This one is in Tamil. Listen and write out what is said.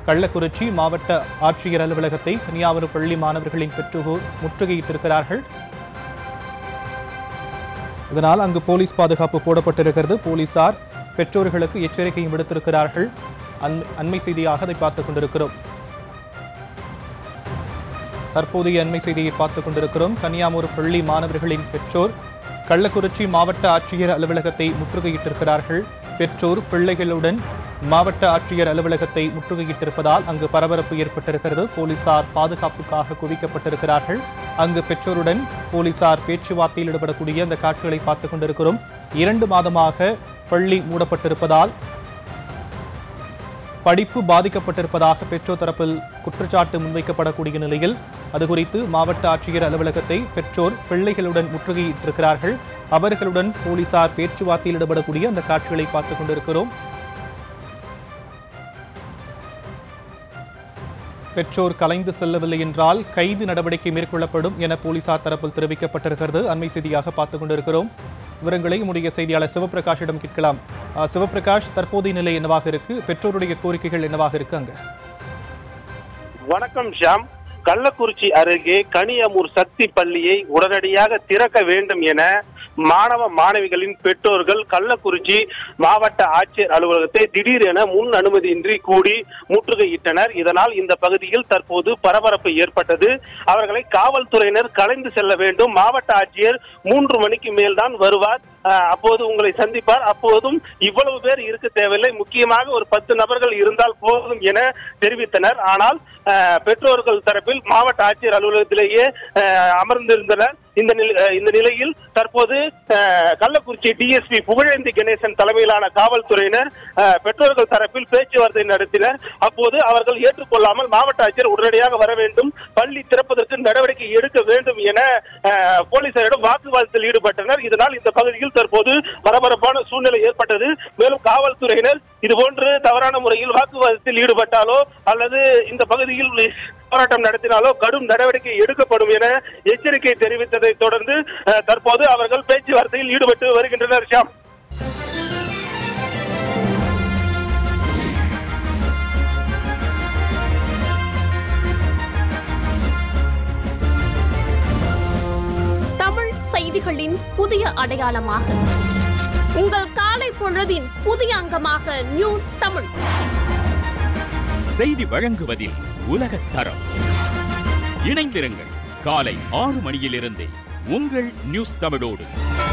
கள்ளக்குறிச்சி மாவட்ட ஆட்சியர் அலுவலகத்தை கன்னியாகுமரி பள்ளி மாணவர்களின் பெற்றோர் முற்றுகையிட்டிருக்கிறார்கள் இதனால் அங்கு போலீஸ் பாதுகாப்பு போடப்பட்டிருக்கிறது போலீசார் பெற்றோர்களுக்கு எச்சரிக்கையும் விடுத்திருக்கிறார்கள் அண்- அண்மை செய்தியாக அதை பார்த்துக் கொண்டிருக்கிறோம் தற்போதைய அண்மை செய்தியை பார்த்துக் கொண்டிருக்கிறோம் கன்னியாகுமரி பள்ளி மாணவர்களின் பெற்றோர் கள்ளக்குறிச்சி மாவட்ட ஆட்சியர் அலுவலகத்தை முற்றுகையிட்டிருக்கிறார்கள் பெற்றோர் பிள்ளைகளுடன் மாவட்ட ஆட்சியர் அலுவலகத்தை முற்றுகையிட்டிருப்பதால் அங்கு பரபரப்பு ஏற்பட்டிருக்கிறது போலீசார் பாதுகாப்புக்காக குவிக்கப்பட்டிருக்கிறார்கள் அங்கு பெற்றோருடன் போலீசார் பேச்சுவார்த்தையில் ஈடுபடக்கூடிய அந்த காட்சிகளை பார்த்துக் கொண்டிருக்கிறோம் இரண்டு மாதமாக பள்ளி மூடப்பட்டிருப்பதால் படிப்பு பாதிக்கப்பட்டிருப்பதாக பெற்றோர் தரப்பில் குற்றச்சாட்டு முன்வைக்கப்படக்கூடிய நிலையில் அது குறித்து மாவட்ட ஆட்சியர் அலுவலகத்தை பெற்றோர் பிள்ளைகளுடன் முற்றுகையிட்டிருக்கிறார்கள் அவர்களுடன் போலீசார் பேச்சுவார்த்தையில் ஈடுபடக்கூடிய அந்த காட்சிகளை பார்த்துக் கொண்டிருக்கிறோம் பெற்றோர் கலைந்து செல்லவில்லை என்றால் கைது நடவடிக்கை மேற்கொள்ளப்படும் என போலீசார் தரப்பில் தெரிவிக்கப்பட்டிருக்கிறது அண்மை செய்தியாக பார்த்துக் கொண்டிருக்கிறோம் விவரங்களை நம்முடைய செய்தியாளர் சிவபிரகாஷிடம் கேட்கலாம் அஹ், சிவபிரகாஷ் தற்போதைய நிலை என்னவாக இருக்கு பெற்றோருடைய கோரிக்கைகள் என்னவாக இருக்கு அங்க வணக்கம் ஷாம் கள்ளக்குறிச்சி அருகே கனியமூர் சக்தி பள்ளியை உடனடியாக திறக்க வேண்டும் என மாணவ மாணவிகளின் பெற்றோர்கள் கள்ளக்குறிச்சி மாவட்ட ஆட்சியர் அலுவலகத்தை திடீரென முன் அனுமதியின்றி கூடி முற்றுகையிட்டனர் இதனால் இந்த பகுதியில் தற்போது பரபரப்பு ஏற்பட்டது அவர்களை காவல்துறையினர் கலைந்து செல்ல வேண்டும் மாவட்ட ஆட்சியர் மூன்று மணிக்கு மேல்தான் வருவார் அஹ், அப்போது உங்களை சந்திப்பார் அப்போதும் இவ்வளவு பேர் இருக்க தேவையில்லை முக்கியமாக ஒரு பத்து நபர்கள் இருந்தால் போதும் என தெரிவித்தனர் ஆனால் அஹ், பெற்றோர்கள் தரப்பில் மாவட்ட ஆட்சியர் அலுவலகத்திலேயே அஹ், அமர்ந்திருந்தனர் இந்த நிலை- அஹ், இந்த நிலையில் தற்போது அஹ், கள்ளக்குறிச்சி டிஎஸ்பி புகழேந்தி கணேசன் தலைமையிலான காவல்துறையினர் அஹ், பெற்றோர்கள் தரப்பில் பேச்சுவார்த்தை நடத்தினர் அப்போது அவர்கள் ஏற்றுக்கொள்ளாமல் மாவட்ட ஆட்சியர் உடனடியாக வர வேண்டும் பள்ளி திறப்பதற்கு நடவடிக்கை எடுக்க வேண்டும் என அஹ், போலீசாரிடம் வாக்குவாதத்தில் ஈடுபட்டனர் இதனால் இந்த பகுதியில் தற்போது பரபரப்பான சூழ்நிலை ஏற்பட்டது மேலும் காவல்துறையினர் இதுபோன்று தவறான முறையில் வாக்குவாதத்தில் ஈடுபட்டாலோ அல்லது இந்த பகுதியில் போராட்டம் நடத்தினாலோ கடும் நடவடிக்கை எடுக்கப்படும் என எச்சரிக்கை தெரிவித்ததை தொடர்ந்து அஹ், தற்போது அவர்கள் பேச்சுவார்த்தையில் ஈடுபட்டு வருகின்றனர் ஷாம் தமிழ் செய்திகளின் புதிய அடையாளமாக உங்கள் காலை பொழுதின் புதிய அங்கமாக நியூஸ் தமிழ் செய்தி வழங்குவதில் உலகத் தரம் இணைந்திருங்கள் காலை ஆறு மணியிலிருந்தே உங்கள் நியூஸ் தமிழோடு